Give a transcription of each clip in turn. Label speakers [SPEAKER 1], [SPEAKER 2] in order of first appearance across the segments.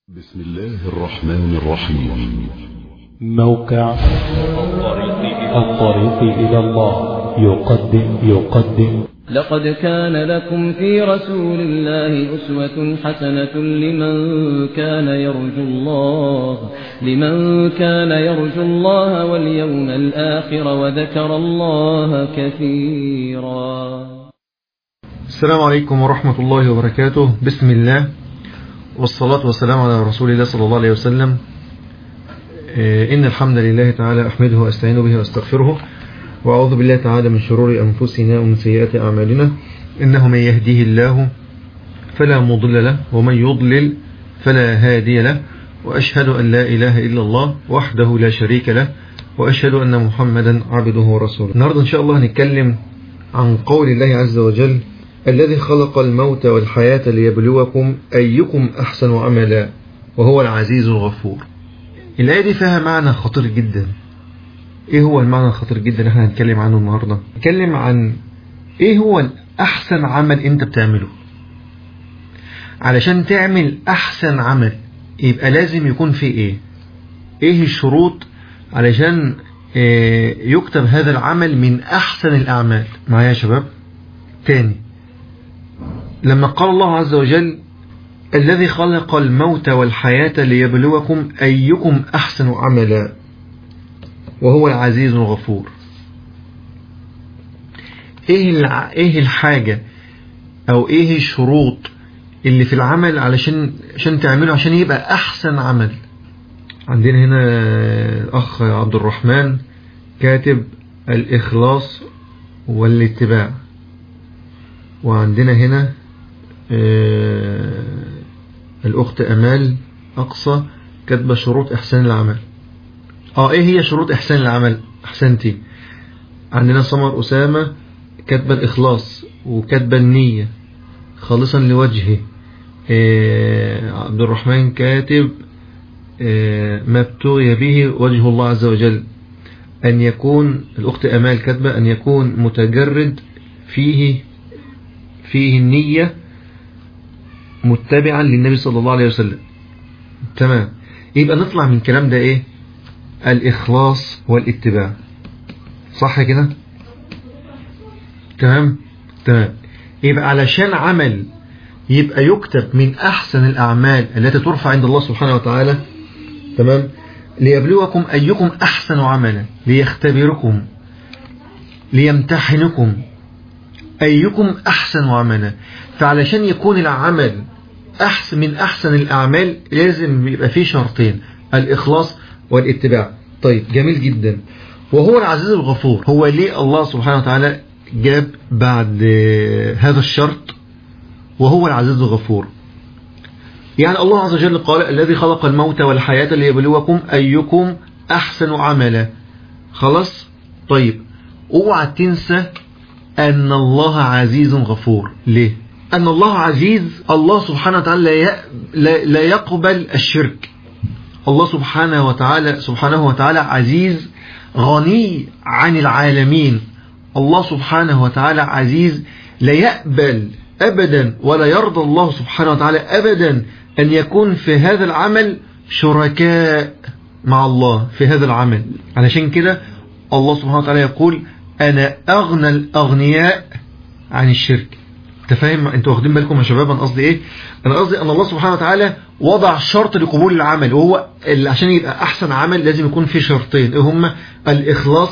[SPEAKER 1] بسم الله الرحمن الرحيم
[SPEAKER 2] موقع الطريق إلى الله يقدم يقدم
[SPEAKER 3] لقد كان لكم في رسول الله أسوة حسنة لمن كان يرجو الله لمن كان يرجو الله واليوم الآخر وذكر الله كثيرا
[SPEAKER 4] السلام عليكم ورحمة الله وبركاته بسم الله والصلاة والسلام على رسول الله صلى الله عليه وسلم آه، إن الحمد لله تعالى أحمده وأستعين به وأستغفره وأعوذ بالله تعالى من شرور أنفسنا ومن سيئات أعمالنا إنه من يهديه الله فلا مضل له ومن يضلل فلا هادي له وأشهد أن لا إله إلا الله وحده لا شريك له وأشهد أن محمدا عبده ورسوله النهاردة إن شاء الله هنتكلم عن قول الله عز وجل الذي خلق الموت والحياة ليبلوكم أيكم أحسن عملا وهو العزيز الغفور الآية دي فيها معنى خطير جدا ايه هو المعنى الخطير جدا اللي احنا هنتكلم عنه النهاردة نتكلم عن ايه هو احسن عمل انت بتعمله علشان تعمل احسن عمل يبقى لازم يكون في ايه ايه الشروط علشان آه، يكتب هذا العمل من احسن الاعمال معايا يا شباب تاني لما قال الله عز وجل الذي خلق الموت والحياة ليبلوكم أيكم أحسن عملا وهو العزيز الغفور ايه الع... ايه الحاجة او ايه الشروط اللي في العمل علشان عشان تعمله عشان يبقى احسن عمل عندنا هنا الاخ عبد الرحمن كاتب الاخلاص والاتباع وعندنا هنا آه، الاخت امال اقصى كاتبه شروط احسان العمل اه ايه هي شروط احسان العمل احسنتي عندنا سمر اسامه كاتبه الاخلاص وكاتبه النيه خالصا لوجهه آه عبد الرحمن كاتب آه ما ابتغي به وجه الله عز وجل ان يكون الاخت امال كاتبه ان يكون متجرد فيه فيه النيه متبعا للنبي صلى الله عليه وسلم تمام يبقى نطلع من الكلام ده ايه الإخلاص والاتباع صح كده تمام تمام يبقى علشان عمل يبقى يكتب من أحسن الأعمال التي ترفع عند الله سبحانه وتعالى تمام ليبلوكم أيكم أحسن عملا ليختبركم ليمتحنكم أيكم أحسن عملا فعلشان يكون العمل أحسن من أحسن الأعمال لازم يبقى فيه شرطين الإخلاص والاتباع طيب جميل جدا وهو العزيز الغفور هو ليه الله سبحانه وتعالى جاب بعد هذا الشرط وهو العزيز الغفور يعني الله عز وجل قال الذي خلق الموت والحياة ليبلوكم أيكم أحسن عملا خلاص طيب اوعى تنسى أن الله عزيز غفور ليه أن الله عزيز الله سبحانه وتعالى لا يقبل الشرك الله سبحانه وتعالى سبحانه وتعالى عزيز غني عن العالمين الله سبحانه وتعالى عزيز لا يقبل أبدا ولا يرضى الله سبحانه وتعالى أبدا أن يكون في هذا العمل شركاء مع الله في هذا العمل علشان كده الله سبحانه وتعالى يقول أنا أغنى الأغنياء عن الشرك انت فاهم انتوا واخدين بالكم يا شباب انا قصدي ايه انا قصدي ان الله سبحانه وتعالى وضع شرط لقبول العمل وهو اللي عشان يبقى احسن عمل لازم يكون فيه شرطين ايه هما الاخلاص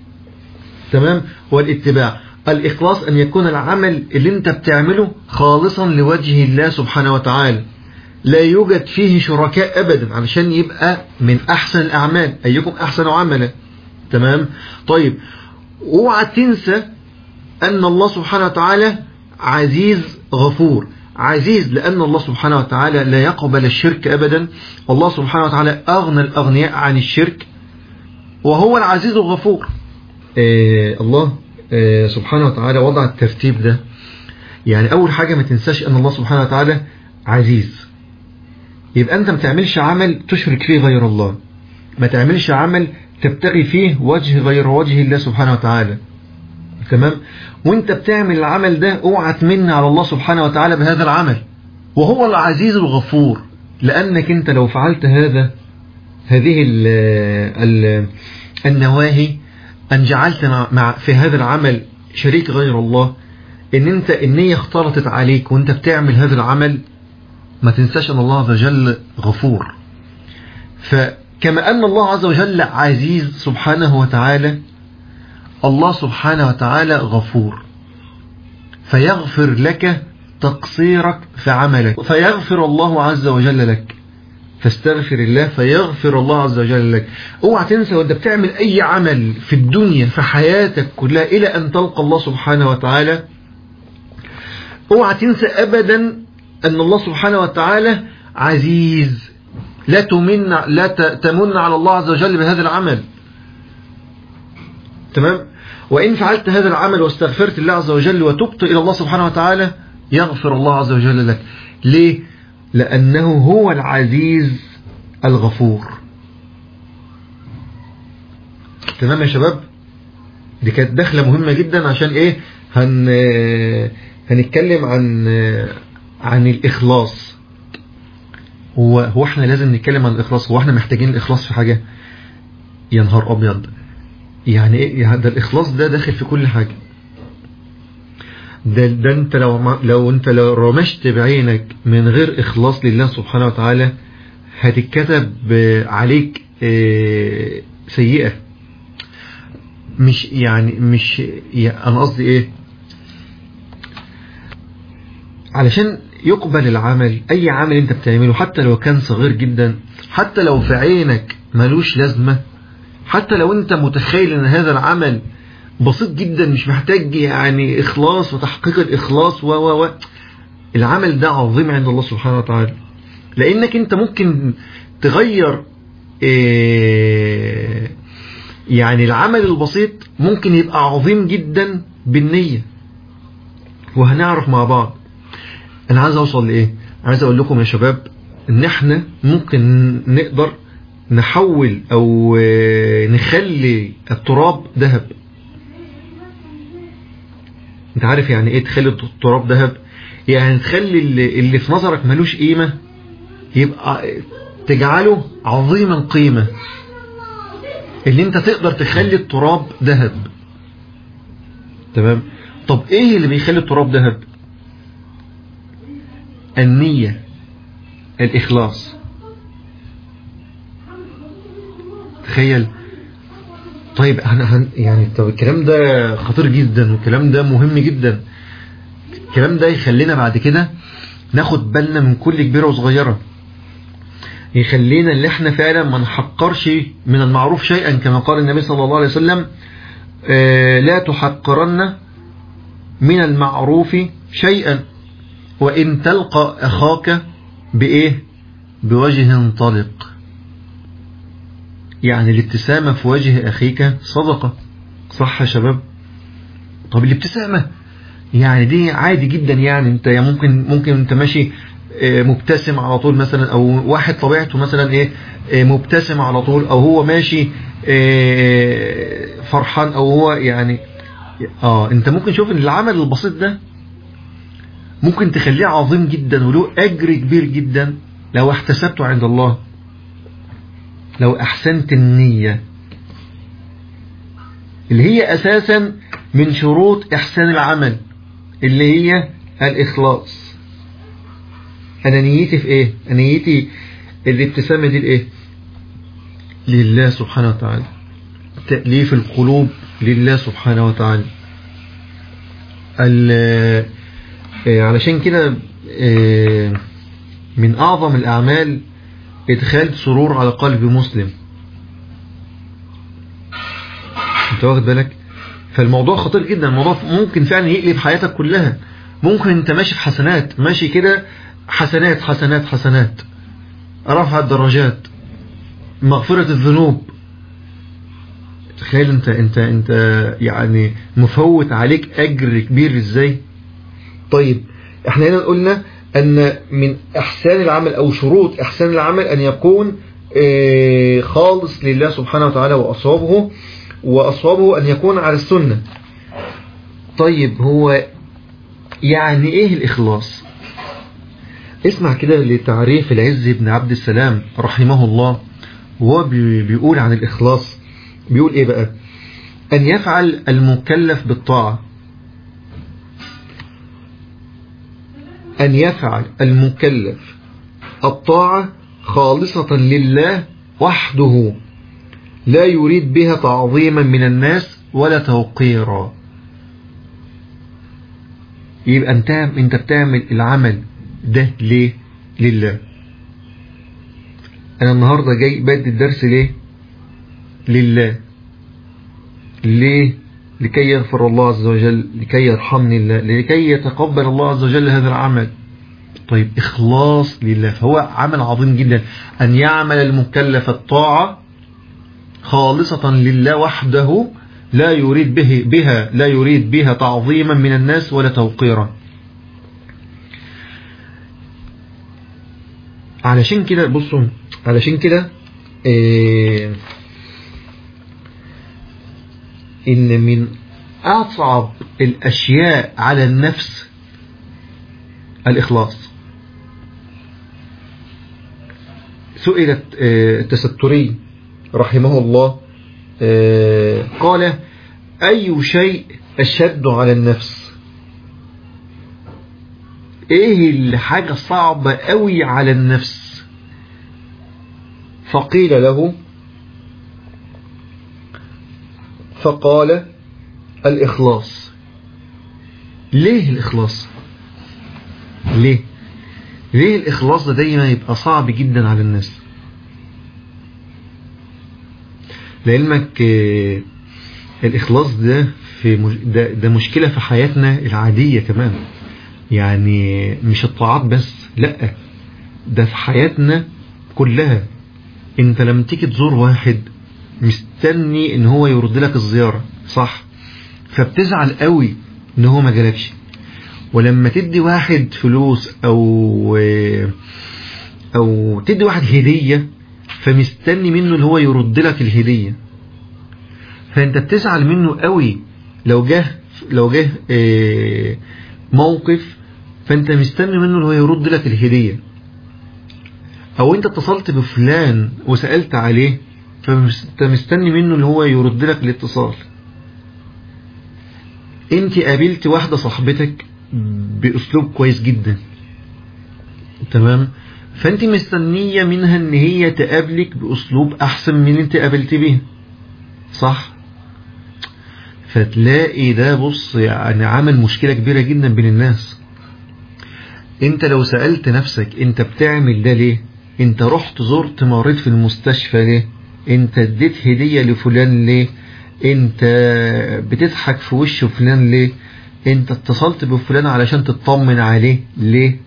[SPEAKER 4] تمام والاتباع الاخلاص ان يكون العمل اللي انت بتعمله خالصا لوجه الله سبحانه وتعالى لا يوجد فيه شركاء ابدا علشان يبقى من احسن الاعمال ايكم احسن عملا تمام طيب اوعى تنسى ان الله سبحانه وتعالى عزيز غفور عزيز لأن الله سبحانه وتعالى لا يقبل الشرك أبدا الله سبحانه وتعالى أغنى الأغنياء عن الشرك وهو العزيز الغفور آه الله آه سبحانه وتعالى وضع الترتيب ده يعني أول حاجة ما تنساش أن الله سبحانه وتعالى عزيز يبقى أنت ما تعملش عمل تشرك فيه غير الله ما تعملش عمل تبتغي فيه وجه غير وجه الله سبحانه وتعالى تمام وانت بتعمل العمل ده اوعى تمن على الله سبحانه وتعالى بهذا العمل وهو العزيز الغفور لأنك أنت لو فعلت هذا هذه ال ال النواهي أن جعلت مع- مع في هذا العمل شريك غير الله ان انت النية اختلطت عليك وانت بتعمل هذا العمل ما تنساش ان الله عز وجل غفور فكما ان الله عز وجل عزيز سبحانه وتعالى الله سبحانه وتعالى غفور فيغفر لك تقصيرك في عملك فيغفر الله عز وجل لك فاستغفر الله فيغفر الله عز وجل لك اوعى تنسى وانت بتعمل اي عمل في الدنيا في حياتك كلها الى ان تلقى الله سبحانه وتعالى اوعى تنسى ابدا ان الله سبحانه وتعالى عزيز لا تمن لا ت- تمن على الله عز وجل بهذا العمل تمام وان فعلت هذا العمل واستغفرت الله عز وجل وتبت الى الله سبحانه وتعالى يغفر الله عز وجل لك ليه لانه هو العزيز الغفور تمام يا شباب دي كانت دخلة مهمة جدا عشان ايه هن هنتكلم عن عن الإخلاص هو هو احنا لازم نتكلم عن الإخلاص هو احنا محتاجين الإخلاص في حاجة يا نهار أبيض يعني ايه يعني ده الإخلاص ده داخل في كل حاجة ده, ده انت لو ما لو انت لو رمشت بعينك من غير إخلاص لله سبحانه وتعالى هتتكتب عليك اه، سيئة مش يعني مش يعني انا قصدي ايه علشان يقبل العمل اي عمل انت بتعمله حتى لو كان صغير جدا حتى لو في عينك ملوش لازمة حتى لو انت متخيل ان هذا العمل بسيط جدا مش محتاج يعني اخلاص وتحقيق الاخلاص و و و العمل ده عظيم عند الله سبحانه وتعالى لانك انت ممكن تغير إيه يعني العمل البسيط ممكن يبقى عظيم جدا بالنية وهنعرف مع بعض انا عايز اوصل لايه عايز اقول لكم يا شباب ان احنا ممكن نقدر نحول او آه، نخلي التراب ذهب انت عارف يعني ايه تخلي التراب ذهب يعني تخلي اللي, اللي في نظرك ملوش قيمة يبقى تجعله عظيم القيمة اللي انت تقدر تخلي التراب ذهب تمام طب ايه اللي بيخلي التراب ذهب النية الإخلاص تخيل طيب انا هن يعني طب الكلام ده خطير جدا والكلام ده مهم جدا الكلام ده يخلينا بعد كده ناخد بالنا من كل كبيرة وصغيرة يخلينا اللي احنا فعلا ما نحقرش من المعروف شيئا كما قال النبي صلى الله عليه وسلم آه، لا تحقرن من المعروف شيئا وإن تلقى أخاك بإيه بوجه طلق يعني الابتسامة في وجه أخيك صدقة صح يا شباب طب الابتسامة يعني دي عادي جدا يعني انت يعني ممكن ممكن انت ماشي آه، مبتسم على طول مثلا او واحد طبيعته مثلا ايه آه، مبتسم على طول او هو ماشي آه، فرحان او هو يعني اه انت ممكن شوف ان العمل البسيط ده ممكن تخليه عظيم جدا وله اجر كبير جدا لو احتسبته عند الله لو احسنت النية اللي هي اساسا من شروط احسان العمل اللي هي الاخلاص انا نيتي في ايه انا نيتي الابتسامة دي لايه لله سبحانه وتعالى تأليف القلوب لله سبحانه وتعالى ال- آه، علشان كده آه، من أعظم الأعمال إدخال سرور على قلب مسلم انت واخد بالك فالموضوع خطير جدا الموضوع ممكن فعلا يقلب حياتك كلها ممكن انت ماشي في حسنات ماشي كده حسنات حسنات حسنات رفع الدرجات مغفرة الذنوب تخيل انت انت انت يعني مفوت عليك اجر كبير ازاي طيب احنا هنا قلنا ان من احسان العمل او شروط احسان العمل ان يكون آه، خالص لله سبحانه وتعالى واصوابه واصوابه ان يكون على السنة طيب هو يعني ايه الاخلاص اسمع كده لتعريف العز بن عبد السلام رحمه الله وهو بي- بيقول عن الإخلاص بيقول إيه بقى أن يفعل المكلف بالطاعة أن يفعل المكلف الطاعة خالصة لله وحده لا يريد بها تعظيما من الناس ولا توقيرا يبقى انت انت بتعمل العمل ده ليه لله انا النهارده جاي بدي الدرس ليه لله ليه لكي يغفر الله عز وجل لكي يرحمني الله لكي يتقبل الله عز وجل هذا العمل طيب إخلاص لله فهو عمل عظيم جدا أن يعمل المكلف الطاعة خالصة لله وحده لا يريد به بها لا يريد بها تعظيما من الناس ولا توقيرا علشان كده بصوا علشان كده إيه إن من أصعب الأشياء على النفس الإخلاص سئلت آه، التستري رحمه الله آه، قال أي شيء أشد على النفس إيه الحاجة صعبة قوي على النفس فقيل له فقال الإخلاص ليه الإخلاص ليه ليه الإخلاص ده دايما يبقى صعب جدا على الناس لعلمك آه، الإخلاص ده في مش ده, ده مشكلة في حياتنا العادية كمان يعني مش الطاعات بس لا ده في حياتنا كلها انت لما تيجي تزور واحد مستني ان هو يرد لك الزيارة صح فبتزعل قوي ان هو ما جالكش ولما تدي واحد فلوس او او تدي واحد هدية فمستني منه اللي هو يرد لك الهدية فانت بتزعل منه قوي لو جه لو جه آه، موقف فانت مستني منه اللي هو يرد لك الهدية او انت اتصلت بفلان وسألت عليه فانت مستني منه اللي هو يرد لك الاتصال انت قابلت واحدة صاحبتك باسلوب كويس جدا تمام فانت مستنية منها ان هي تقابلك باسلوب احسن من اللي انت قابلت بيه صح فتلاقي ده بص يعني عامل مشكلة كبيرة جدا بين الناس انت لو سألت نفسك انت بتعمل ده ليه انت رحت زرت مريض في المستشفى ليه انت اديت هدية لفلان ليه انت بتضحك في وش فلان ليه انت اتصلت بفلان علشان تطمن عليه ليه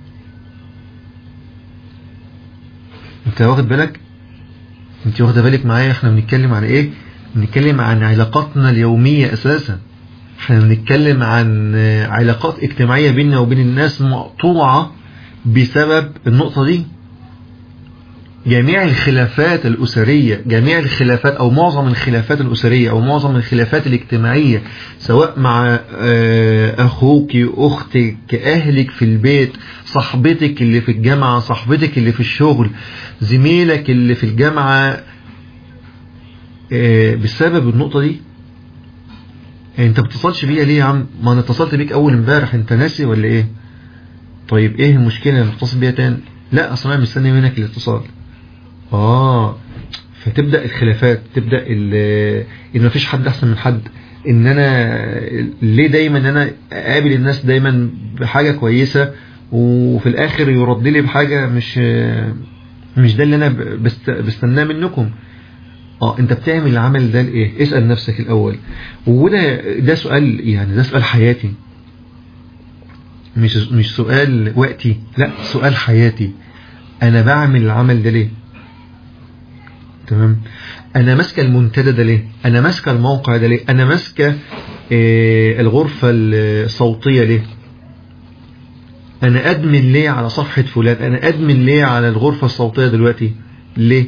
[SPEAKER 4] انت واخد بالك انت واخده بالك معايا احنا بنتكلم عن ايه بنتكلم عن علاقاتنا اليومية اساسا احنا بنتكلم عن علاقات اجتماعية بيننا وبين الناس مقطوعة بسبب النقطة دي جميع الخلافات الأسرية جميع الخلافات أو معظم الخلافات الأسرية أو معظم الخلافات الاجتماعية سواء مع آه، أخوك أختك أهلك في البيت صاحبتك اللي في الجامعة صاحبتك اللي في الشغل زميلك اللي في الجامعة آه، بسبب النقطة دي انت بتصلش بيا ليه يا عم ما انا اتصلت بيك اول امبارح انت ناسي ولا ايه طيب ايه المشكلة لما تتصل بيا تاني لا اصلا انا مستني منك الاتصال اه فتبدأ الخلافات تبدأ ال- ان مفيش حد احسن من حد ان انا ليه دايما ان انا اقابل الناس دايما بحاجة كويسة وفي الاخر يرد لي بحاجة مش مش ده اللي انا بست بستناه منكم اه انت بتعمل العمل ده لايه اسأل نفسك الاول وده ده سؤال يعني ده سؤال حياتي مش مش سؤال وقتي لا سؤال حياتي انا بعمل العمل ده ليه تمام انا ماسكه المنتدى ده ليه انا ماسكه الموقع ده ليه انا ماسكه آه، الغرفه الصوتيه ليه انا ادمن ليه على صفحه فلان انا ادمن ليه على الغرفه الصوتيه دلوقتي ليه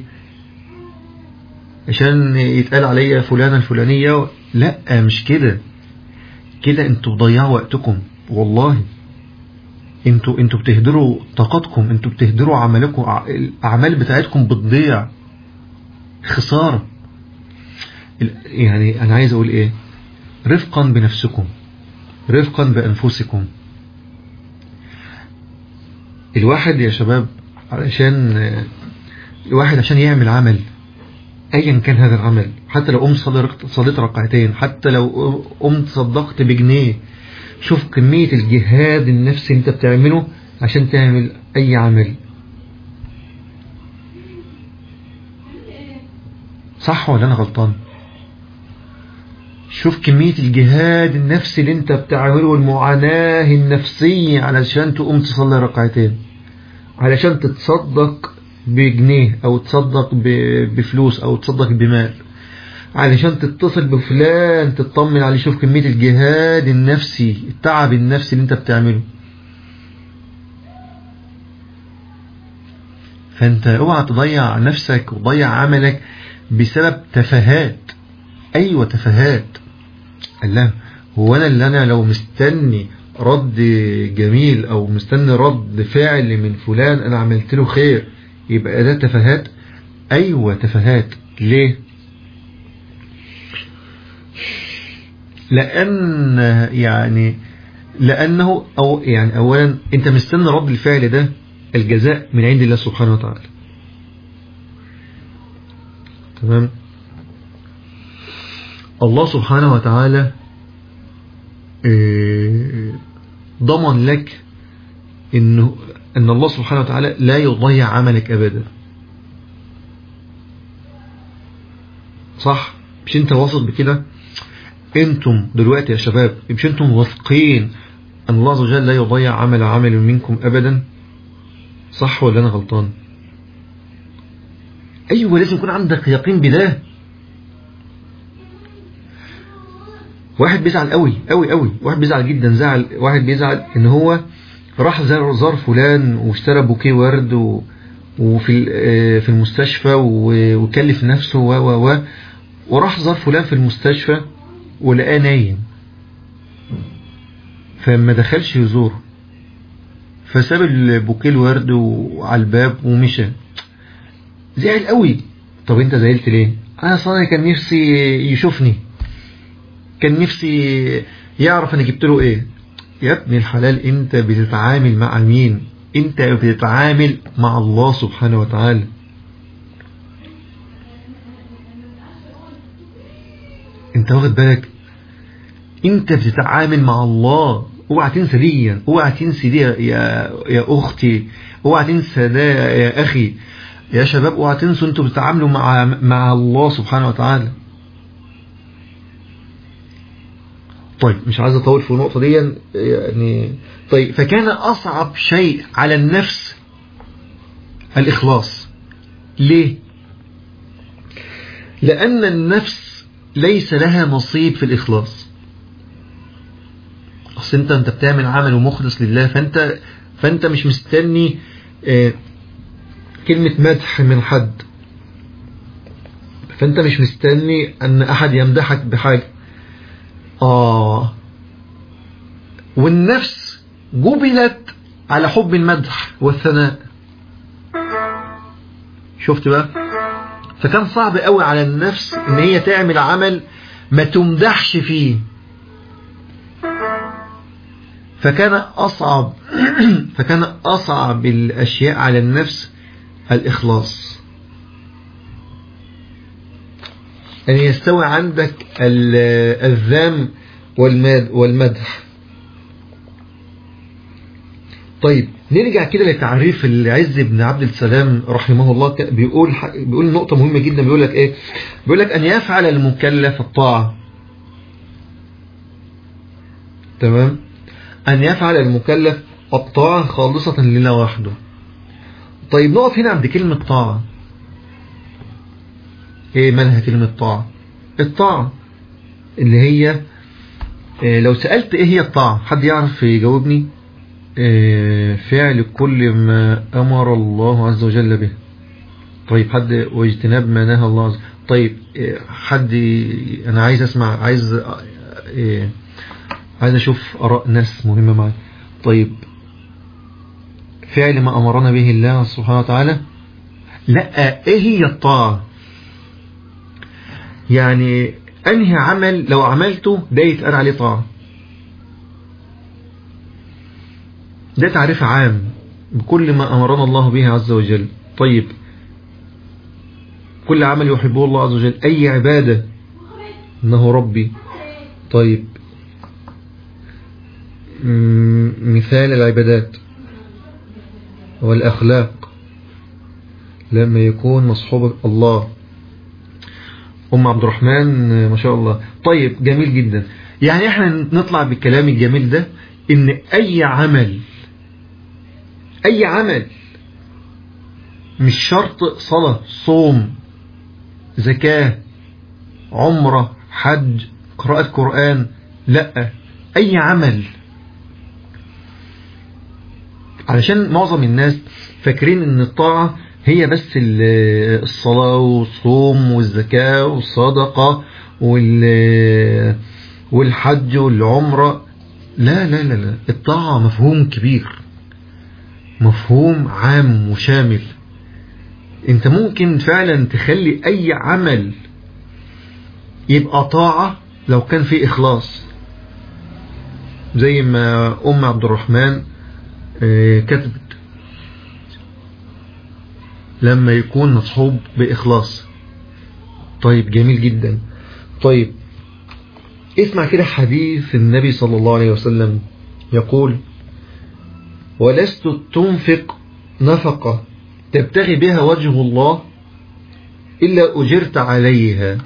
[SPEAKER 4] عشان يتقال عليا فلانة الفلانية لا مش كده كده انتوا بتضيعوا وقتكم والله انتوا انتوا بتهدروا طاقتكم انتوا بتهدروا عملكم ع- الاعمال بتاعتكم بتضيع خسارة ال- يعني انا عايز اقول ايه رفقا بنفسكم رفقا بانفسكم الواحد يا شباب علشان الواحد عشان يعمل عمل ايا كان هذا العمل حتى لو قمت صليت صليت ركعتين حتى لو قمت صدقت بجنيه شوف كمية الجهاد النفسي انت بتعمله عشان تعمل اي عمل صح ولا انا غلطان شوف كمية الجهاد النفسي اللي انت بتعمله والمعاناة النفسية علشان تقوم تصلي ركعتين علشان تتصدق بجنيه او تصدق ب- بفلوس او تصدق بمال علشان تتصل بفلان تطمن عليه شوف كمية الجهاد النفسي التعب النفسي اللي انت بتعمله فانت اوعى تضيع نفسك وتضيع عملك بسبب تفاهات ايوه تفاهات الله هو انا اللي انا لو مستني رد جميل او مستني رد فعل من فلان انا عملت له خير يبقى ده تفاهات ايوه تفاهات ليه لان يعني لانه او يعني اولا انت مستني رد الفعل ده الجزاء من عند الله سبحانه وتعالى تمام الله سبحانه وتعالى آه، ضمن لك انه ان الله سبحانه وتعالى لا يضيع عملك ابدا صح مش انت واثق بكده انتم دلوقتي يا شباب مش انتم واثقين ان الله عز وجل لا يضيع عمل عمل منكم ابدا صح ولا انا غلطان ايوه لازم يكون عندك يقين بده واحد بيزعل قوي قوي قوي واحد بيزعل جدا زعل واحد بيزعل ان هو راح زار زار فلان واشترى بوكيه ورد و وفي ال- آه، في المستشفى و- وكلف نفسه و و و وراح زار فلان في المستشفى ولقاه نايم فما دخلش يزوره فساب البوكيه الورد وعلى الباب ومشى زعل قوي طب انت زعلت ليه انا اصلا كان نفسي يشوفني كان نفسي يعرف انا جبت له ايه يا ابن الحلال انت بتتعامل مع مين انت بتتعامل مع الله سبحانه وتعالى انت واخد بالك انت بتتعامل مع الله اوعى تنسى دي اوعى تنسى دي يا يا اختي اوعى تنسى ده يا اخي يا شباب اوعى تنسوا انتوا بتتعاملوا مع مع الله سبحانه وتعالى طيب مش عايز اطول في النقطه دي يعني طيب فكان اصعب شيء على النفس الاخلاص ليه لان النفس ليس لها نصيب في الاخلاص اصل انت انت بتعمل عمل ومخلص لله فانت فانت مش مستني آه، كلمة مدح من حد فانت مش مستني ان احد يمدحك بحاجة اه والنفس جبلت على حب المدح والثناء شفت بقى فكان صعب قوي على النفس ان هي تعمل عمل ما تمدحش فيه فكان أصعب فكان أصعب الأشياء على النفس الإخلاص أن يستوي عندك ال- الذام والماد والمدح طيب نرجع كده لتعريف العز بن عبد السلام رحمه الله ك- بيقول ح- بيقول نقطة مهمة جدا بيقول لك ايه بيقول لك ان يفعل المكلف الطاعة تمام أن يفعل المكلف الطاعة خالصة لله وحده طيب نقف هنا عند كلمة طاعة ايه مالها كلمة طاعة الطاعة اللي هي إيه لو سألت ايه هي الطاعة حد يعرف يجاوبني إيه فعل كل ما أمر الله عز وجل به طيب حد واجتناب ما نهى الله عز طيب إيه حد انا عايز اسمع عايز إيه عايز اشوف اراء ناس مهمة معي طيب فعل ما أمرنا به الله سبحانه وتعالى لا ايه هي الطاعة يعني انهي عمل لو عملته ده يتقال عليه طاعة ده تعريف عام بكل ما أمرنا الله به عز وجل طيب كل عمل يحبه الله عز وجل أي عبادة إنه ربي طيب مثال العبادات والأخلاق لما يكون مصحوب الله أم عبد الرحمن ما شاء الله طيب جميل جدا يعني احنا نطلع بالكلام الجميل ده ان اي عمل اي عمل مش شرط صلاة صوم زكاة عمرة حج قراءة قرآن لا اي عمل علشان معظم الناس فاكرين ان الطاعة هي بس الصلاة والصوم والزكاة والصدقة والحج والعمرة لا لا لا لا الطاعة مفهوم كبير مفهوم عام وشامل انت ممكن فعلا تخلي اي عمل يبقى طاعة لو كان فيه اخلاص زي ما ام عبد الرحمن كتبت لما يكون مصحوب بإخلاص طيب جميل جدا طيب اسمع كده حديث النبي صلى الله عليه وسلم يقول ولست تنفق نفقة تبتغي بها وجه الله إلا أجرت عليها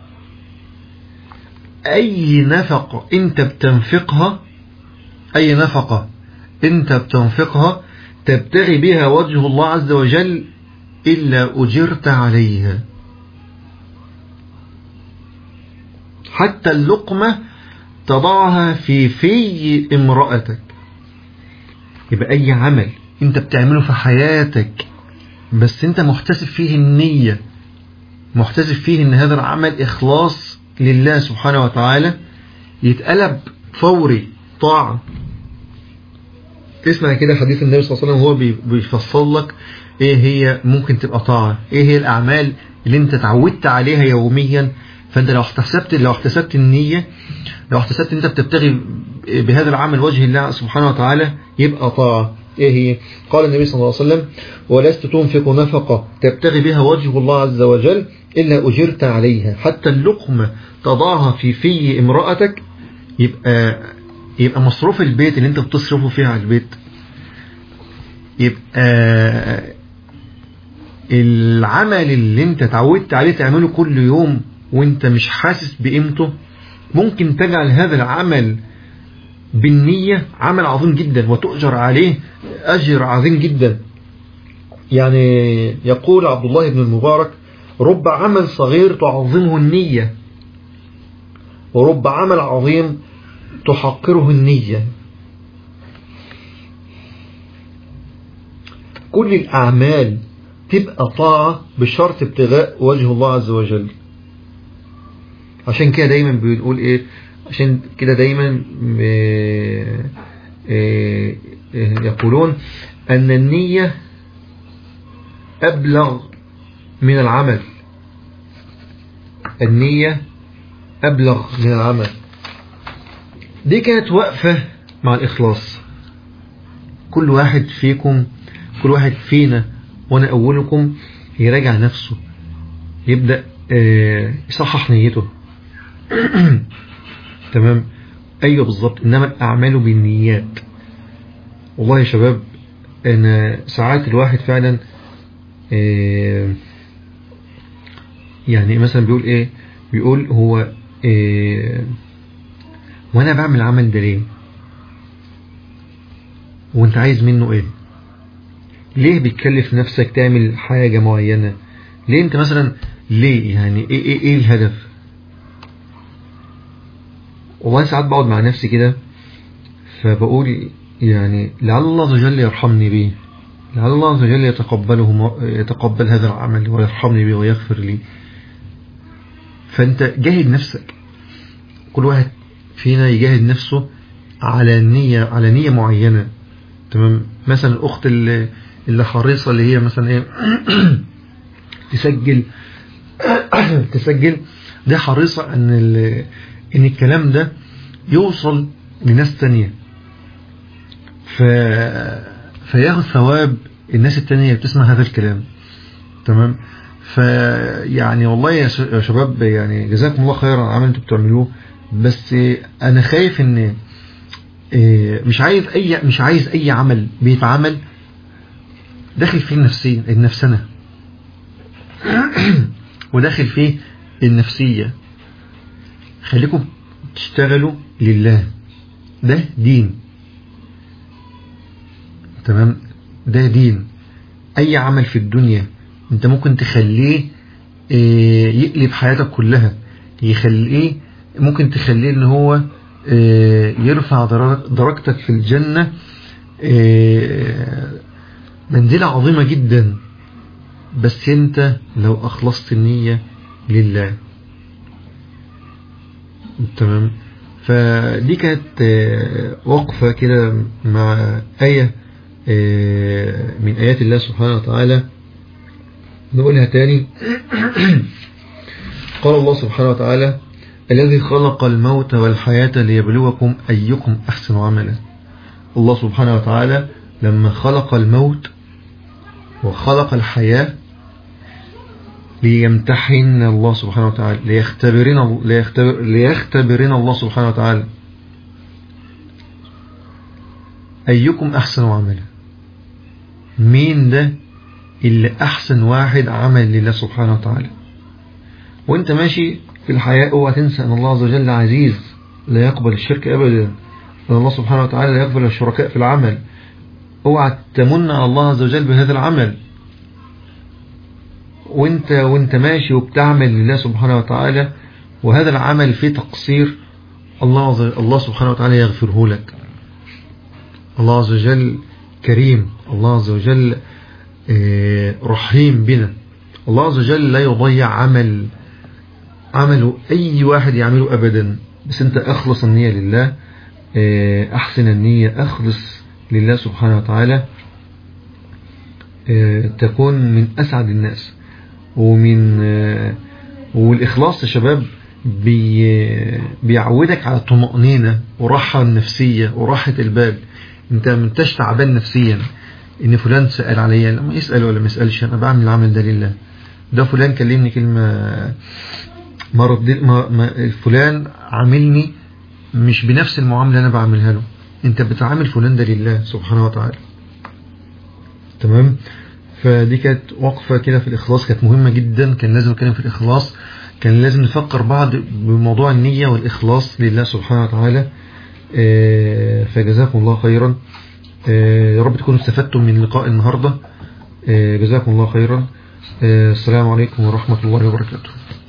[SPEAKER 4] أي نفقة أنت بتنفقها أي نفقة أنت بتنفقها تبتغي بها وجه الله عز وجل إلا أجرت عليها حتى اللقمة تضعها في في امرأتك يبقى أي عمل أنت بتعمله في حياتك بس أنت محتسب فيه النية محتسب فيه أن هذا العمل إخلاص لله سبحانه وتعالى يتقلب فوري طاعة اسمع كده حديث النبي صلى الله عليه وسلم هو بيفصل لك ايه هي ممكن تبقى طاعة ايه هي الاعمال اللي انت تعودت عليها يوميا فانت لو احتسبت لو احتسبت النية لو احتسبت انت بتبتغي بهذا العمل وجه الله سبحانه وتعالى يبقى طاعة ايه هي قال النبي صلى الله عليه وسلم ولست تنفق نفقة تبتغي بها وجه الله عز وجل إلا أجرت عليها حتى اللقمة تضعها في في امرأتك يبقى يبقى مصروف البيت اللي انت بتصرفه فيه على البيت يبقى العمل اللي انت تعودت عليه تعمله كل يوم وانت مش حاسس بقيمته ممكن تجعل هذا العمل بالنية عمل عظيم جدا وتؤجر عليه أجر عظيم جدا يعني يقول عبد الله بن المبارك رب عمل صغير تعظمه النية ورب عمل عظيم تحقره النية كل الأعمال تبقى طاعة بشرط ابتغاء وجه الله عز وجل عشان كده دايما بنقول ايه عشان كده دايما يقولون أن النية أبلغ من العمل النية أبلغ من العمل دي كانت وقفة مع الإخلاص كل واحد فيكم كل واحد فينا وأنا أولكم يراجع نفسه يبدأ يصحح نيته تمام أيوة بالظبط إنما الأعمال بالنيات والله يا شباب أنا ساعات الواحد فعلا يعني مثلا بيقول إيه بيقول هو إيه وانا بعمل العمل ده ليه وانت عايز منه ايه ليه بتكلف نفسك تعمل حاجة معينة ليه انت مثلا ليه يعني ايه ايه, إيه الهدف والله ساعات بقعد مع نفسي كده فبقول يعني لعل الله عز وجل يرحمني بيه لعل الله عز وجل يتقبله يتقبل هذا العمل ويرحمني بيه ويغفر لي فانت جاهد نفسك كل واحد فينا يجاهد نفسه على نية على نية معينة تمام مثلا الأخت اللي, اللي حريصة اللي هي مثلا إيه تسجل تسجل ده حريصة ان ال- ان الكلام ده يوصل لناس تانية ف فياخد ثواب الناس التانية اللي بتسمع هذا الكلام تمام فيعني والله يا ش- يا شباب يعني جزاكم الله خيرا على العمل اللي انتوا بتعملوه بس انا خايف ان إيه، مش عايز اي مش عايز اي عمل بيتعمل داخل فيه النفسية النفسنة وداخل فيه النفسية خليكم تشتغلوا لله ده دين تمام ده دين اي عمل في الدنيا انت ممكن تخليه آه، يقلب حياتك كلها يخليه ممكن تخليه ان هو آه، يرفع درا- درجتك في الجنة آه، منزلة عظيمة جدا بس انت لو اخلصت النية لله تمام فدي كانت آه، وقفة كده مع آية آه، من آيات الله سبحانه وتعالى نقولها تاني قال الله سبحانه وتعالى الذي خلق الموت والحياة ليبلوكم أيكم أحسن عملا الله سبحانه وتعالى لما خلق الموت وخلق الحياة ليمتحن الله سبحانه وتعالى ليختبرنا ليختبر ليختبرنا الله سبحانه وتعالى أيكم أحسن عملا مين ده اللي أحسن واحد عمل لله سبحانه وتعالى وانت ماشي في الحياة اوعى تنسى أن الله عز وجل عزيز لا يقبل الشرك أبدا أن الله سبحانه وتعالى لا يقبل الشركاء في العمل اوعى تمن على الله عز وجل بهذا العمل وانت وانت ماشي وبتعمل لله سبحانه وتعالى وهذا العمل فيه تقصير الله عز الله سبحانه وتعالى يغفره لك الله عز وجل كريم الله عز وجل آه، رحيم بنا الله عز وجل لا يضيع عمل عمله أي واحد يعمله أبدا بس أنت أخلص النية لله آه، أحسن النية أخلص لله سبحانه وتعالى آه، تكون من أسعد الناس ومن آه، والإخلاص يا شباب بي بيعودك على الطمأنينة وراحة النفسية وراحة البال انت ما انتش تعبان نفسيا ان فلان سأل عليا لما يسأل ولا ما يسألش انا بعمل العمل ده لله ده فلان كلمني كلمة ما رد ما ما فلان عاملني مش بنفس المعاملة انا بعملها له انت بتعامل فلان ده لله سبحانه وتعالى تمام فدي كانت وقفة كده في الإخلاص كانت مهمة جدا كان لازم نتكلم في الإخلاص كان لازم نفكر بعض بموضوع النية والإخلاص لله سبحانه وتعالى آه، فجزاكم الله خيرا آه، يا رب تكونوا استفدتم من لقاء النهاردة آه، جزاكم الله خيرا آه، السلام عليكم ورحمة الله وبركاته